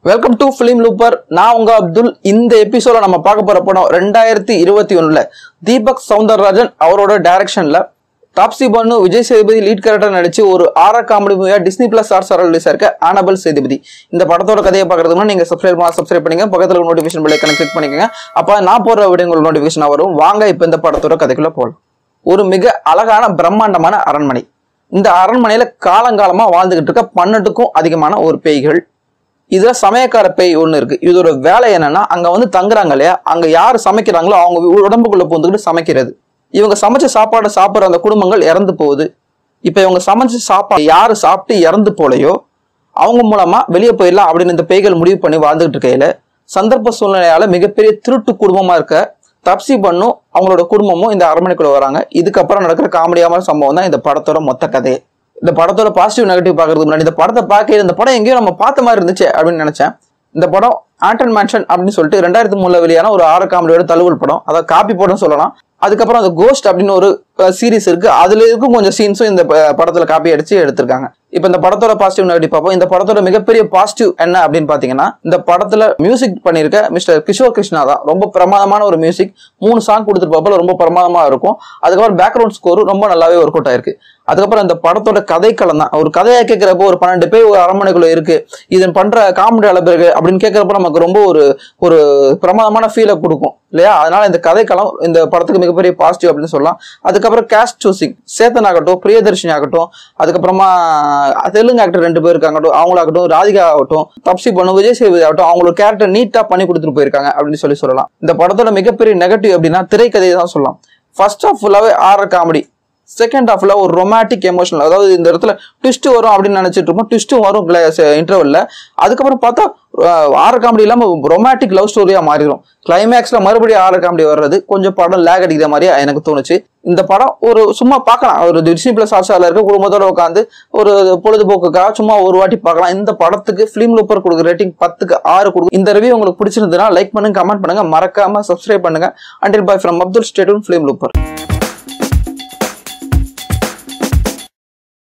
welcome to film லூப்பர் நான் உங்க அப்துல் இந்த எபிசோட நம்ம பார்க்க போற படம் ரெண்டாயிரத்தி இருபத்தி ஒண்ணுல தீபக் சவுந்தரராஜன் அவரோட டைரக்ஷன்ல டாப்ஸி பண்ணு விஜய் சேதுபதி லீட் கேரக்டர் நடிச்சு ஒரு ஆர காமெடி மூவியா டிஸ்னி பிளஸ் ஸ்டார் சார் ரிலீஸ் இருக்க ஆனபல் சேதுபதி இந்த படத்தோட கதையை பார்க்கறதுக்கு முன்னாடி நீங்க சப்ஸ்கிரைப் பண்ணா சப்ஸ்கிரைப் பண்ணிங்க பக்கத்துல நோட்டிஃபிகேஷன் பெல் ஐக்கனை கிளிக் பண்ணிக்கங்க அப்ப நான் போடுற வீடியோ உங்களுக்கு நோட்டிஃபிகேஷன் வரும் வாங்க இப்போ இந்த படத்தோட கதைக்குள்ள போகலாம் ஒரு மிக அழகான பிரம்மாண்டமான அரண்மனை இந்த அரண்மனையில காலங்காலமா வாழ்ந்துகிட்டு இருக்க பன்னெண்டுக்கும் அதிகமான ஒரு பேய்கள் இதுல சமயக்கார பேய் ஒண்ணு இருக்கு இதோட வேலை என்னன்னா அங்க வந்து தங்குறாங்க இல்லையா அங்க யார் சமைக்கிறாங்களோ அவங்க உடம்புக்குள்ள பூந்துக்கிட்டு சமைக்கிறது இவங்க சமைச்ச சாப்பாடை சாப்பிட்ற அந்த குடும்பங்கள் இறந்து போகுது இப்ப இவங்க சமைச்ச சாப்பாடு யாரு சாப்பிட்டு இறந்து போலையோ அவங்க மூலமா வெளியே போயிடலாம் அப்படின்னு இந்த பேய்கள் முடிவு பண்ணி வாழ்ந்துகிட்டு இருக்கையில சந்தர்ப்ப சூழ்நிலையால மிகப்பெரிய திருட்டு குடும்பமா இருக்க தப்சி பண்ணும் அவங்களோட குடும்பமும் இந்த அரண்மனைக்குள்ள வராங்க இதுக்கப்புறம் நடக்கிற காமெடியான சம்பவம் தான் இந்த படத்தோட மொத்த கதையே இந்த படத்தோட பாசிட்டிவ் நெகட்டிவ் பார்க்கறதுக்கு முன்னாடி இந்த படத்தை பார்க்க இந்த படம் எங்கேயோ நம்ம பார்த்த மாதிரி இருந்துச்சு அப்படின்னு நினைச்சேன் இந்த படம் ஆண்டன் மேன்ஷன் அப்படின்னு சொல்லிட்டு ரெண்டாயிரத்தி மூணுல வெளியான ஒரு ஆறு காமெடியோட தழுவல் படம் அதாவது காப்பி படம்னு சொல்லலாம் அதுக்கப்புறம் அந்த கோஸ்ட் அப்படின்னு ஒரு சீரிஸ் இருக்கு அதுல இருக்கும் கொஞ்சம் சீன்ஸும் இந்த ப- படத்துல காப்பி அடிச்சு எடுத்திருக்காங்க இப்போ இந்த படத்தோட பாசிட்டிவ் நெகட்டிவ் பார்ப்போம் இந்த படத்தோட மிகப்பெரிய பாசிட்டிவ் என்ன அப்படின்னு பாத்தீங்கன்னா இந்த படத்துல மியூசிக் பண்ணியிருக்க மிஸ்டர் கிஷோர் கிருஷ்ணா தான் ரொம்ப பிரமாதமான ஒரு மியூசிக் மூணு சாங் கொடுத்துருப்பாப்புல ரொம்ப பிரமாதமா இருக்கும் அதுக்கப்புறம் பேக்ரவுண்ட் ஸ்கோர் ரொம்ப நல்லாவே ஒர்க் அவுட் ஆயிருக்கு அதுக்கப்புறம் இந்த படத்தோட கதைக்களம் தான் ஒரு கதையை கேட்கிறப்போ ஒரு பன்னெண்டு பேர் ஒரு அரண்மனைக்குள்ள இருக்கு இதன் பண்ற காமெடி அளவு இருக்கு அப்படின்னு கேட்கறப்ப நமக்கு ரொம்ப ஒரு ஒரு பிரமாதமான ஃபீலை கொடுக்கும் இல்லையா அதனால இந்த கதைக்களம் இந்த படத்துக்கு மிகப்பெரிய பாசிட்டிவ் அப்படின்னு சொல்லலாம் அதுக்கப்புறம் கேஸ்ட் சூசிங் சேத்தன் ஆகட்டும் பிரியதர்ஷினி ஆகட்டும் அதுக்கப்புறமா தெலுங்கு ஆக்டர் ரெண்டு பேர் இருக்காங்கட்டும் அவங்களாகட்டும் ராதிகா ஆகட்டும் தப்சி பண்ணு விஜய் சேதுபதி ஆகட்டும் அவங்களோட கேரக்டர் நீட்டா பண்ணி கொடுத்துட்டு போயிருக்காங்க அப்படின்னு சொல்லி சொல்லலாம் இந்த படத்தோட மிகப்பெரிய நெகட்டிவ் அப்படின்னா திரைக்கதையை தான் சொல்லலாம் ஃபர்ஸ்ட் ஆஃப் ஃபுல்லாவே ஆற காமெடி செகண்ட் ஹாஃப்ல ஒரு ரொமாட்டிக் எமோஷனல் அதாவது இந்த இடத்துல ட்விஸ்ட் வரும் அப்படின்னு நினைச்சிட்டு இருப்போம் ட்விஸ்ட்டும் வரும் இன்டர்வல்ல அதுக்கப்புறம் பார்த்தா ஆறு காமெடி இல்லாம ரொமாட்டிக் லவ் ஸ்டோரியா மாறிடும் கிளைமேக்ஸ்ல மறுபடியும் ஆறு காமெடி வர்றது கொஞ்சம் படம் லேக் அடிக்கிற மாதிரியா எனக்கு தோணுச்சு இந்த படம் ஒரு சும்மா பார்க்கலாம் ஒரு டிஸ்னி பிளஸ் ஹாட்ஸ்டார்ல இருக்க குடும்பத்தோட உட்காந்து ஒரு பொழுதுபோக்குக்காக சும்மா ஒரு வாட்டி பார்க்கலாம் இந்த படத்துக்கு ஃபிலிம் லூப்பர் கொடுக்குற ரேட்டிங் பத்துக்கு ஆறு கொடுக்கும் இந்த ரிவ்யூ உங்களுக்கு பிடிச்சிருந்ததுன்னா லைக் பண்ணுங்க கமெண்ட் பண்ணுங்க மறக்காம சப்ஸ்கிரைப் பண்ணுங்க அண்டில் பாய் ஃப்ரம் அப்துல் ஸ்டேட்டும் ஃபிலிம் லூப்பர்